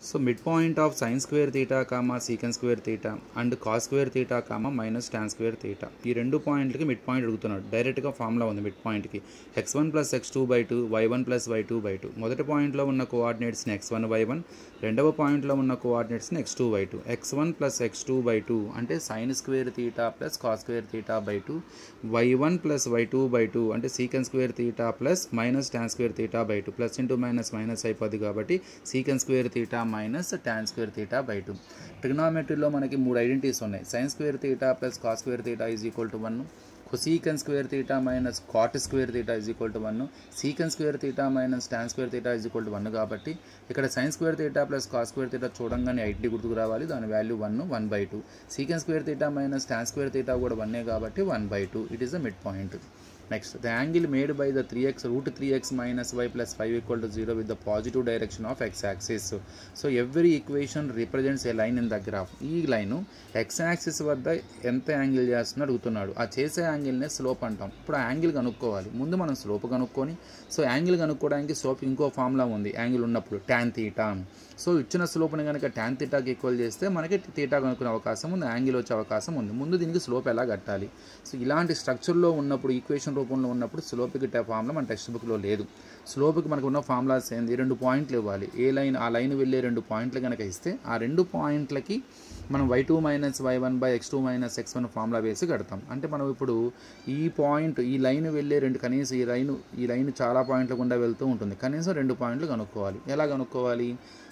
so mid point of sine square theta comma secant square theta and cos square theta comma minus tan square theta ఈ రెండు పాయింట్లకి mid point అడుగుతున్నాడు డైరెక్ట్గా formula ఉంది mid పాయింట్కి x one plus x two by two y one plus y two by two మొదటి పాయింట్లో ఉన్న కోఆర్డినేట్స్ని ఎక్స్ వన్ వై వన్ రెండవ పాయింట్లో ఉన్న కోఆర్డినేట్స్ని x two by two x one plus x two by two అంటే sine square theta plus cos square theta by two y one plus y two by two అంటే secant square theta plus minus tan square theta by two plus into minus minus అయిపోద్ది కాబట్టి secant square theta minus tan square theta by two ట్రిగ్నామెట్రీలో మనకి మూడు identities ఉన్నాయి sine square theta plus cos square theta is equal to one cosecant square theta minus cot square theta is equal to one secant square theta minus tan square theta is equal to one కాబట్టి ఇక్కడ sine square theta plus cos square theta చూడంగానే it గుర్తుకు రావాలి దాని value one one by two secant square theta minus tan square theta కూడా వన్నే కాబట్టి one by two it is the mid point next the angle made by the three x root three x minus y plus five equal to zero with the positive direction of x axis so every equation represents a line in the graph ఈ line x axis వద్ద ఎంత angle చేస్తున్నా అడుగుతున్నాడు ఆ చేసే యాంగిల్నే slope అంటాం ఇప్పుడు ఆ యాంగిల్ కనుక్కోవాలి ముందు మనం స్లోప్ కనుక్కొని సో యాంగిల్ కనుక్కోవడానికి స్లోప్ ఇంకో ఫార్ములా ఉంది యాంగిల్ ఉన్నప్పుడు ట్యాన్ తీటా సో ఇచ్చిన స్లోప్ని కనుక ట్యాన్ తీటాకి ఈక్వల్ చేస్తే మనకి తీటా కనుక్కునే అవకాశం ఉంది యాంగిల్ వచ్చే అవకాశం ఉంది ముందు దీనికి స్లోప్ ఎలా కట్టాలి సో ఇలాంటి స్ట్రక్చర్లో ఉన్నప్పుడు ఈక్వేషన్ రూపంలో ఉన్నప్పుడు స్లోప్కి ఫార్ములా మన టెక్స్ట్ బుక్లో లేదు స్లోప్కి మనకు ఉన్న ఫార్ములాస్ ఏంది రెండు పాయింట్లు ఇవ్వాలి ఏ లైన్ ఆ లైన్ వెళ్ళే రెండు పాయింట్లు కనుక ఇస్తే ఆ రెండు పాయింట్లకి మనం y two minus y one by x two minus x one formula వేసి కడతాం అంటే మనం ఇప్పుడు ఈ పాయింట్ ఈ లైన్ వెళ్ళే రెండు కనీసం ఈ లైన్ ఈ లైన్ చాలా పాయింట్ల గుండా వెళ్తూ ఉంటుంది కనీసం రెండు పాయింట్లు కనుక్కోవాలి ఎలా కనుక్కోవాలి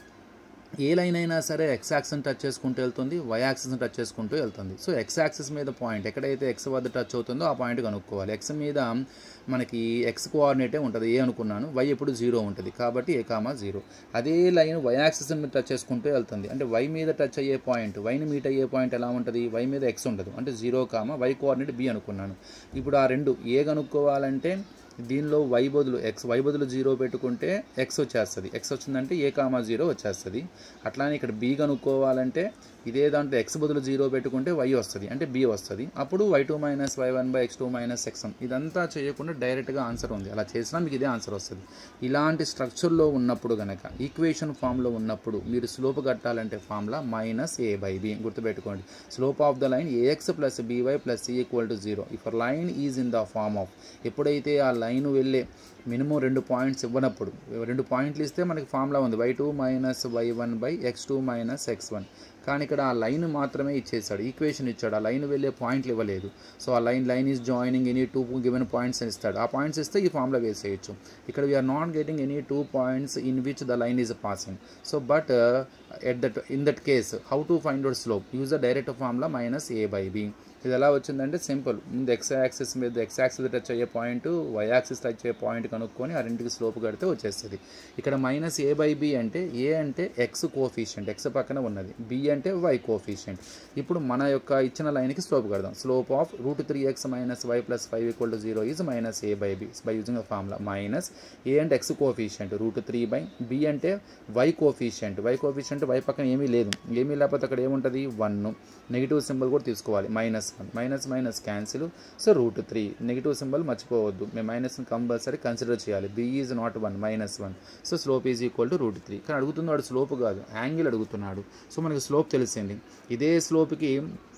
ఏ లైన్ అయినా సరే ఎక్స్ యాక్సిస్ని టచ్ చేసుకుంటూ వెళ్తుంది వై యాక్సిస్ని టచ్ చేసుకుంటూ వెళ్తుంది సో ఎక్స్ యాక్సిస్ మీద పాయింట్ ఎక్కడైతే ఎక్స్ వద్ద టచ్ అవుతుందో ఆ పాయింట్ కనుక్కోవాలి ఎక్స్ మీద మనకి ఎక్స్ కోఆర్డినేటే ఉంటుంది ఏ అనుకున్నాను వై ఎప్పుడు జీరో ఉంటుంది కాబట్టి ఏ కామా జీరో అదే లైన్ వై యాక్సిస్ మీద టచ్ చేసుకుంటూ వెళ్తుంది అంటే వై మీద టచ్ అయ్యే పాయింట్ వైని మీట్ అయ్యే పాయింట్ ఎలా ఉంటుంది వై మీద ఎక్స్ ఉండదు అంటే zero comma y coordinate b అనుకున్నాను ఇప్పుడు ఆ రెండు ఏ కనుక్కోవాలంటే దీనిలో వై బదులు ఎక్స్ వై బదులు జీరో పెట్టుకుంటే ఎక్స్ వచ్చేస్తుంది ఎక్స్ వచ్చిందంటే ఏ కామా జీరో వచ్చేస్తుంది అట్లానే ఇక్కడ బి కనుక్కోవాలంటే ఇదే దాంట్లో ఎక్స్ బదులు జీరో పెట్టుకుంటే వై వస్తుంది అంటే బి వస్తుంది అప్పుడు y two minus y one by x two minus x one ఇదంతా చేయకుండా డైరెక్ట్గా ఆన్సర్ ఉంది అలా చేసినా మీకు ఇదే ఆన్సర్ వస్తుంది ఇలాంటి స్ట్రక్చర్లో ఉన్నప్పుడు కనుక ఈక్వేషన్ ఫామ్లో ఉన్నప్పుడు మీరు స్లోప్ కట్టాలంటే formula minus a by b గుర్తుపెట్టుకోండి slope of the line a x plus b y plus c equal to zero if line is in the form of ఎప్పుడైతే ఆ లైన్ వెళ్ళే మినిమం రెండు పాయింట్స్ ఇవ్వనప్పుడు రెండు పాయింట్లు ఇస్తే మనకి ఫార్ములా ఉంది y two minus y one by x two minus x one కానీ ఇక్కడ ఆ లైన్ మాత్రమే ఇచ్చేసాడు ఈక్వేషన్ ఇచ్చాడు ఆ లైన్ వెళ్ళే పాయింట్లు ఇవ్వలేదు సో ఆ line line is joining any two given points అని ఇస్తాడు ఆ పాయింట్స్ ఇస్తే ఈ ఫామ్లో వేసేయచ్చు ఇక్కడ we are not getting any two points in which the line is passing so but at that in that case how to find out slope use the direct formula minus a by b ఇది ఎలా వచ్చిందంటే simple ముందు x axis మీద x axis touch అయ్యే point y axis touch అయ్యే point కనుక్కొని ఆ రెండుకి స్లోప్ కడితే వచ్చేస్తుంది ఇక్కడ మైనస్ ఏ బై బి అంటే ఏ అంటే ఎక్స్ కోఫిషియంట్ ఎక్స్ పక్కన ఉన్నది బి అంటే వై కోఫిషియంట్ ఇప్పుడు మన యొక్క ఇచ్చిన లైన్కి స్లోప్ కడదాం slope of root three x minus y plus five equal to zero is minus a by b by using a formula minus a అంటే x coefficient root three by b అంటే y coefficient y coefficient y పక్కన ఏమీ లేదు ఏమీ లేకపోతే అక్కడ ఏముంటుంది one negative symbol కూడా తీసుకోవాలి minus one minus minus cancel so root three negative symbol మర్చిపోవద్దు మేము మైనస్ని కంపల్సరీ కన్సిడర్ చేయాలి b is not one minus one so slope is equal to root three కానీ అడుగుతున్నాడు స్లోప్ కాదు యాంగిల్ అడుగుతున్నాడు సో మనకి స్లోప్ తెలిసింది ఇదే స్లోప్కి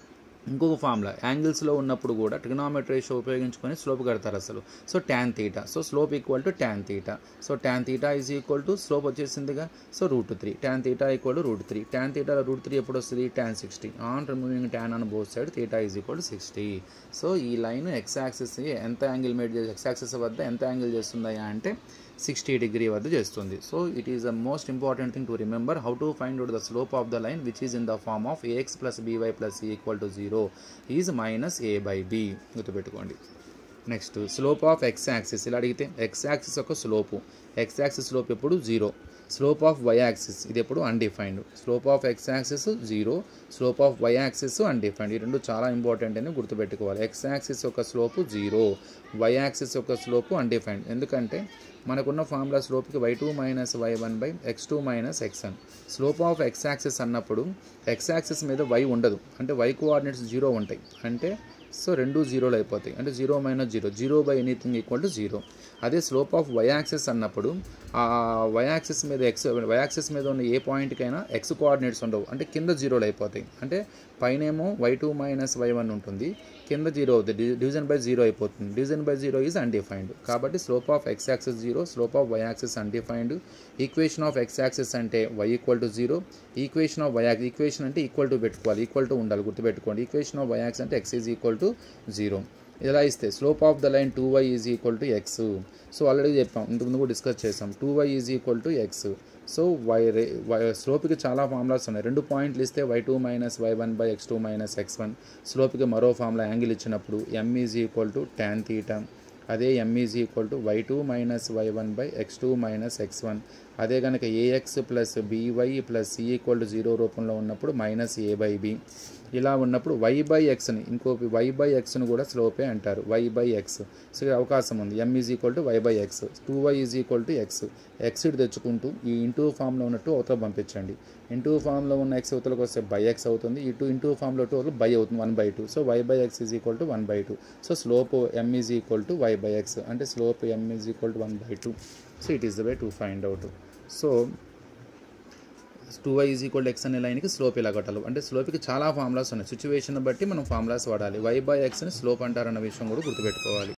ఇంకొక ఫార్ములా యాంగిల్స్లో ఉన్నప్పుడు కూడా ట్రిగ్నామెట్రీ రేషియో ఉపయోగించుకొని స్లోప్ కడతారు అసలు so tan theta so slope equal to tan theta so tan theta is equal to slope వచ్చేసిందిగా so root three tan theta equal to root three tan theta root three ఎప్పుడు వస్తుంది tan sixty on removing tan on both side theta is equal to sixty so ఈ line x axis ఎంత angle made చేసి x axis వద్ద ఎంత angle చేస్తుందా అంటే sixty degree వద్ద చేస్తుంది so it is the most important thing to remember how to find out the slope of the line which is in the form of a x plus b y plus equal to zero is minus a by b గుర్తుపెట్టుకోండి next slope of x axis ఇలా అడిగితే x axis యొక్క slope x axis slope ఎప్పుడు zero slope of y axis ఇది ఎప్పుడు undefined slope of x axis zero slope of y axis undefined ఈ రెండు చాలా ఇంపార్టెంట్ అని గుర్తుపెట్టుకోవాలి ఎక్స్ యాక్సిస్ యొక్క స్లోపు జీరో వై యాక్సిస్ యొక్క స్లోపు అన్డిఫైన్డ్ ఎందుకంటే మనకున్న ఫార్ములా స్లోప్కి y two minus y one by x two minus x one slope of x axis అన్నప్పుడు ఎక్స్ యాక్సిస్ మీద వై ఉండదు అంటే వై కోఆర్డినేట్స్ జీరో ఉంటాయి అంటే సో రెండు జీరోలు అయిపోతాయి అంటే zero minus zero zero by anything equal to zero అదే స్లోప్ ఆఫ్ వై యాక్సెస్ అన్నప్పుడు ఆ వై యాక్సెస్ మీద ఎక్స్ వై యాక్సెస్ మీద ఉన్న ఏ పాయింట్కైనా ఎక్స్ కోఆర్డినేట్స్ ఉండవు అంటే కింద జీరోలు అయిపోతాయి అంటే పైనేమో y two minus y one ఉంటుంది కింద జీరో అవుతుంది డివిజన్ బై జీరో అయిపోతుంది division by zero is undefined కాబట్టి slope of x axis zero slope of y axis undefined equation of x axis అంటే y equal to zero equation of y axis equation అంటే equal to పెట్టుకోవాలి equal to ఉండాలి గుర్తుపెట్టుకోండి equation of y axis అంటే x is equal to zero ఇలా ఇస్తే slope of the line two y is equal to x so already చెప్పాం ఇంతకుముందు కూడా డిస్కస్ చేసాం two y is equal to x so y రే వై స్లోప్కి చాలా ఫార్ములాస్ ఉన్నాయి రెండు పాయింట్లు ఇస్తే y two minus y one by x two minus x one స్లోప్కి మరో ఫార్ములా యాంగిల్ ఇచ్చినప్పుడు m is equal to tan theta అదే m is equal to y two minus y one by x two minus x one అదే కనుక a x plus b y plus c equal to zero రూపంలో ఉన్నప్పుడు minus a by B ఇలా ఉన్నప్పుడు why by ఎక్స్ని ఇంకో y by ఎక్స్ను కూడా స్లోపే అంటారు why by X so ఇక్కడ అవకాశం ఉంది m is equal to y by x two y is equal to x x ఇటు తెచ్చుకుంటూ ఈ ఇంటూ ఫామ్లో ఉన్నట్టు అవతల పంపించండి ఇంటూ ఫామ్లో ఉన్న ఎక్స్ అవతలకు వస్తే బై ఎక్స్ అవుతుంది ఇటు ఇంటూ ఫామ్లో టూ బై అవుతుంది one by two so y by x is equal to one by two so slope m is equal to y by x అంటే slope m is equal to one by two so it is the way to find out so two y is equal x అనే లైన్కి slope ఇలా కొట్టాలి అంటే స్లోప్కి చాలా formulas ఉన్నాయి situation బట్టి మనం ఫార్ములాస్ వాడాలి వై బై ఎక్స్ని స్లోప్ అంటారన్న విషయం కూడా గుర్తుపెట్టుకోవాలి